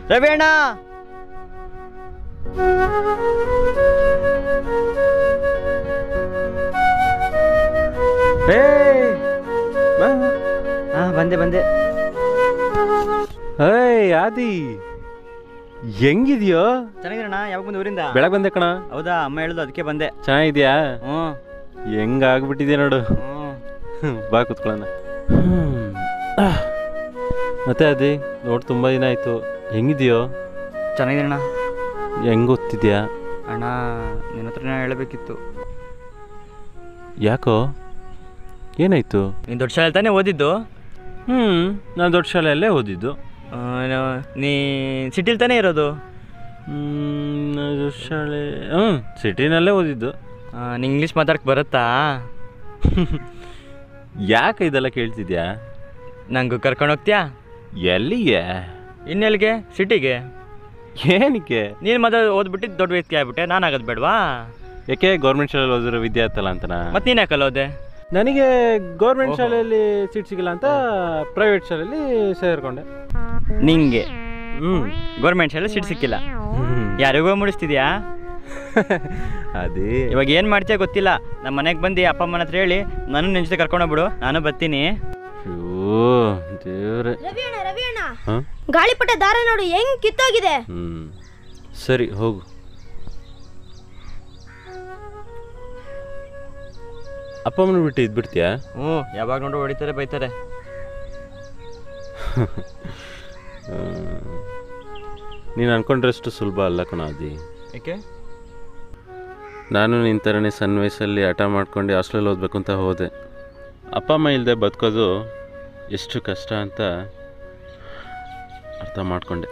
ರವಿ ಅಣ್ಣ ಏ ಬಾ ಹಾ ಬಂದೆ ಬಂದೆ ಹೇಯ್ ಆದಿ ಹೆಂಗಿದ್ಯೋ ಚೆನ್ನಾಗಿರಣ್ಣ ಯಾವಾಗ ಬಂದೆ ಊರಿಂದ ಬೆಳಗ್ಗೆ ಬಂದೆ ಕಣ ಹೌದಾ ಅಮ್ಮ ಹೇಳಿದ್ರು ಅದಕ್ಕೆ ಬಂದೆ ಚೆನ್ನಾಗಿದ್ಯಾ ಹ್ಞೂ ಹೆಂಗ ಆಗ್ಬಿಟ್ಟಿದ್ಯಾ ನೋಡು ಹ್ಞೂ ಬಾ ಕುತ್ಕೊಳ್ಳೋಣ ಮತ್ತೆ ಅದಿ ನೋಡ್ ತುಂಬಾ ದಿನ ಆಯ್ತು ಹೆಂಗಿದ್ಯೋ ಚೆನ್ನಾಗಿರಣ್ಣ ಹೆಂಗ್ ಓದ್ತಿದ್ಯಾ ಅಣ್ಣ ನಿನ್ನ ಹತ್ರ ಹೇಳಬೇಕಿತ್ತು ಯಾಕೋ ಏನಾಯ್ತು ನೀನು ದೊಡ್ಡ ಶಾಲೆ ತಾನೇ ಓದಿದ್ದು ಹ್ಞೂ ನಾನು ದೊಡ್ಡ ಶಾಲೆಯಲ್ಲೇ ಓದಿದ್ದು ಆ, ನಾ- ನೀ ಸಿಟಿಲಿ ತಾನೇ ಇರೋದು ಹ್ಮ್, ನಾನ್ ದೊಡ್ಡ ಶಾಲೆ ಹ್ಞೂ ಸಿಟಿನಲ್ಲೇ ಓದಿದ್ದು ಆ, ನಿಂಗೆ ಇಂಗ್ಲೀಷ್ ಮಾತಾಡಕ್ಕೆ ಬರುತ್ತಾ ಯಾಕೆ ಇದೆಲ್ಲ ಕೇಳ್ತಿದ್ಯಾ ನಂಗೆ ಕರ್ಕೊಂಡು ಹೋಗ್ತೀಯಾ ಎಲ್ಲಿಗೆ ಇನ್ನೆಲ್ಲಿಗೆ ಸಿಟಿಗೆ ಏನಕ್ಕೆ ನೀನು ಮೊದಲು ಓದ್ಬಿಟ್ಟು ದೊಡ್ಡ ವ್ಯಕ್ತಿ ಆಗ್ಬಿಟ್ಟೆ ನಾನು ಆಗೋದು ಬೇಡವಾ ಯಾಕೆ ಗೌರ್ಮೆಂಟ್ ಶಾಲೆಯಲ್ಲಿ ಓದಿರೋ ವಿದ್ಯಾರ್ಥಿ ಅಲ್ಲ ಅಂತನಾ ಮತ್ತೆ ನೀನು ಯಾಕಲ್ಲ ಓದೆ ನನಗೆ ಗೌರ್ಮೆಂಟ್ ಓಹೋ. ಶಾಲೆಯಲ್ಲಿ ಸೀಟ್ ಸಿಗಲ್ಲ ಅಂತ ಪ್ರೈವೇಟ್ ಶಾಲೆಯಲ್ಲಿ ಸೇರ್ಕೊಂಡೆ ನಿಂಗೆ ಹ್ಞೂ ಗೌರ್ಮೆಂಟ್ ಶಾಲೆ ಸೀಟ್ ಸಿಕ್ಕಿಲ್ಲ ಯಾರಿಗೋ ಮುಡಿಸ್ತಿದ್ಯಾ ಅದೇ ಇವಾಗ ಏನು ಮಾಡ್ತೀಯ ಗೊತ್ತಿಲ್ಲ ನಮ್ಮ ಮನೆಗೆ ಬಂದು ಅಪ್ಪ ಅಮ್ಮನ ಹತ್ರ ಹೇಳಿ ನಾನು ನಿನ್ನ ಜೊತೆ ಕರ್ಕೊಂಡೋಗ್ಬಿಡು ನಾನು ಬರ್ತೀನಿ ಅಯ್ಯೋ ದೇವ್ರೆ ರವಿ ಅಣ್ಣ ರವಿ ಅಣ್ಣ ಹಾಂ ಗಾಳಿಪಟ ದಾರ ನೋಡು ಹೆಂಗ್ ಕಿತ್ತೋಗಿದೆ ಹ್ಞೂ ಸರಿ ಹೋಗು ಅಪ್ಪ ಅಮ್ಮನ ಬಿಟ್ಟು ಇದ್ಬಿಡ್ತೀಯಾ ಹ್ಞೂ ಯಾವಾಗ ನೋಡು ಹೊಡಿತಾರೆ ಬೈತಾರೆ ನೀನು ಅನ್ಕೊಂಡ್ರಷ್ಟು ಸುಲಭ ಅಲ್ಲ ಕಣ ಅದಿ ಏಕೆ ನಾನು ನಿನ್ನ ಥರನೇ ಸಣ್ಣ ವಯಸ್ಸಲ್ಲಿ ಹಠ ಮಾಡ್ಕೊಂಡು ಹಾಸ್ಟೆಲ್ ಓದಬೇಕು ಅಂತ ಹೋದೆ ಅಪ್ಪ ಅಮ್ಮ ಇಲ್ಲದೆ ಬದುಕೋದು ಎಷ್ಟು ಕಷ್ಟ ಅಂತ ಅರ್ಥ ಮಾಡ್ಕೊಂಡೆ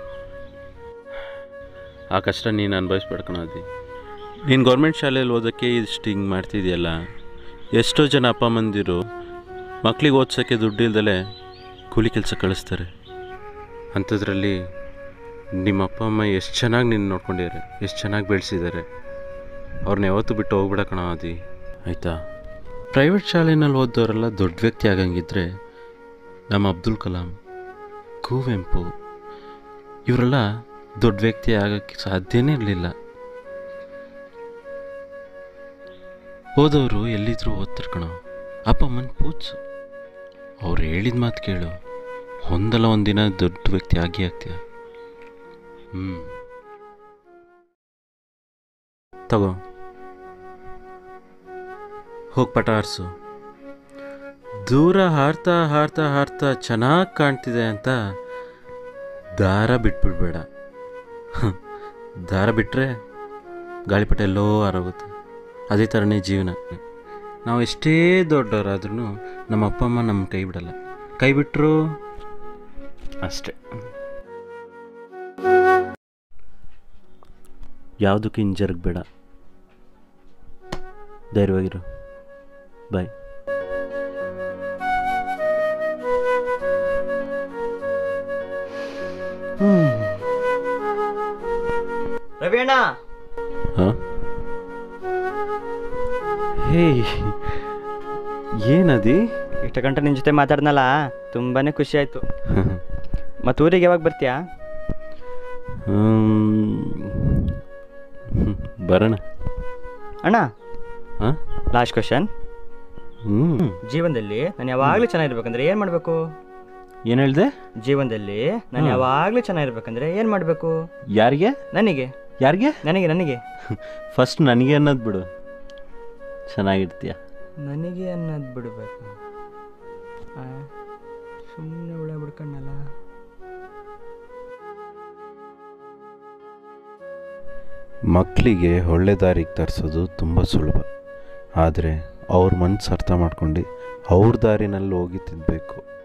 ಆ ಕಷ್ಟ ನೀನು ಅನುಭವಿಸ್ಬೇಡ ಕಣದಿ ನೀನು ಗೌರ್ಮೆಂಟ್ ಶಾಲೆಯಲ್ಲಿ ಓದೋಕ್ಕೆ ಇಷ್ಟು ಹಿಂಗೆ ಮಾಡ್ತಿದ್ಯಲ್ಲ ಎಷ್ಟೋ ಜನ ಅಪ್ಪ ಅಮ್ಮಂದಿರು ಮಕ್ಳಿಗೆ ಓದ್ಸೋಕ್ಕೆ ದುಡ್ಡು ಇಲ್ದಲೆ ಕೂಲಿ ಕೆಲಸ ಕಳಿಸ್ತಾರೆ ಅಂಥದ್ರಲ್ಲಿ ನಿಮ್ಮ ಅಪ್ಪ ಅಮ್ಮ ಎಷ್ಟು ಚೆನ್ನಾಗಿ ನಿನ್ನ ನೋಡ್ಕೊಂಡಿದ್ದಾರೆ ಎಷ್ಟು ಚೆನ್ನಾಗಿ ಬೆಳೆಸಿದ್ದಾರೆ ಅವ್ರನ್ನ ಯಾವತ್ತೂ ಬಿಟ್ಟು ಹೋಗ್ಬಿಡ ಕಣ ಅದಿ ಆಯಿತಾ ಪ್ರೈವೇಟ್ ಶಾಲೆನಲ್ಲಿ ಓದೋರೆಲ್ಲ ದೊಡ್ಡ ವ್ಯಕ್ತಿ ಆಗಂಗಿದ್ರೆ ನಮ್ಮ ಅಬ್ದುಲ್ ಕಲಾಂ ಕುವೆಂಪು ಇವರೆಲ್ಲ ದೊಡ್ಡ ವ್ಯಕ್ತಿ ಆಗೋಕ್ಕೆ ಸಾಧ್ಯನೇ ಇರಲಿಲ್ಲ ಓದೋರು ಎಲ್ಲಿದ್ರು ಓದ್ತಾರೆ ಕಣೋ ಅಪ್ಪ ಅಮ್ಮನ ಪೂಜ್ಸು ಅವ್ರು ಹೇಳಿದ ಮಾತು ಕೇಳು ಒಂದಲ್ಲ ಒಂದಿನ ದೊಡ್ಡ ವ್ಯಕ್ತಿ ಆಗಿ ಆಗ್ತೀಯ ಹ್ಞೂ ತಗೋ ಹೋಗಿ ಪಟ ಹಾರಿಸು ದೂರ ಹಾರ್ತಾ ಹಾರ್ತಾ ಹಾರ್ತಾ ಚೆನ್ನಾಗಿ ಕಾಣ್ತಿದೆ ಅಂತ ದಾರ ಬಿಟ್ಬಿಡ್ಬೇಡ ಹ್ಮ್. ದಾರ ಬಿಟ್ಟರೆ ಗಾಳಿಪಟ ಎಲ್ಲೋ ಹಾರೋಗುತ್ತೆ ಅದೇ ಥರನೇ ಜೀವನ ನಾವು ಎಷ್ಟೇ ದೊಡ್ಡವರಾದ್ರೂ ನಮ್ಮ ಅಪ್ಪ ಅಮ್ಮ ನಮ್ಮ ಕೈ ಬಿಡಲ್ಲ ಕೈ ಬಿಟ್ಟರು ಅಷ್ಟೇ ಯಾವುದಕ್ಕೂ ಹಿಂಜರಗಬೇಡ ಧೈರ್ಯವಾಗಿರು ಬಾಯ್ ರವಿ ಅಣ್ಣ ಹಾಂ ಹೇ ಏನದಿ ಇಷ್ಟ ಗಂಟೆ ನಿನ್ನ ಜೊತೆ ಮಾತಾಡ್ನಲ್ಲ ತುಂಬಾ ಖುಷಿ ಆಯಿತು ಮತ್ತು ಊರಿಗೆ ಯಾವಾಗ ಬರ್ತೀಯಾ ಬರೋಣ ಅಣ್ಣ ಹಾಂ ಲಾಸ್ಟ್ ಕ್ವಶನ್ ಹ್ಞೂ ಜೀವನದಲ್ಲಿ ನಾನು ಯಾವಾಗಲೂ ಚೆನ್ನಾಗಿರ್ಬೇಕಂದ್ರೆ ಏನು ಮಾಡಬೇಕು ಏನು ಹೇಳಿದೆ ಜೀವನದಲ್ಲಿ ನಾನು ಹ್ಮ್. ಯಾವಾಗಲೂ ಚೆನ್ನಾಗಿರ್ಬೇಕಂದ್ರೆ ಏನು ಮಾಡಬೇಕು ಯಾರಿಗೆ ನನಗೆ ಯಾರಿಗೆ ನನಗೆ ನನಗೆ ಫಸ್ಟ್ ನನಗೆ ಅನ್ನೋದು ಬಿಡು ಚೆನ್ನಾಗಿರ್ತೀಯ ನನಗೆ ಅನ್ನೋದು ಬಿಡಬೇಕು ಸುಮ್ಮನೆ ಉಳ ಬಿಡ್ಕಣ್ಣಲ್ಲ ಮಕ್ಕಳಿಗೆ ಒಳ್ಳೆ ದಾರಿಗೆ ತರಿಸೋದು ತುಂಬ ಸುಲಭ ಆದರೆ ಅವ್ರ ಮನಸ್ಸು ಅರ್ಥ ಮಾಡ್ಕೊಂಡು ಅವ್ರ ದಾರಿನಲ್ಲಿ ಹೋಗಿ ತಿದ್ದಬೇಕು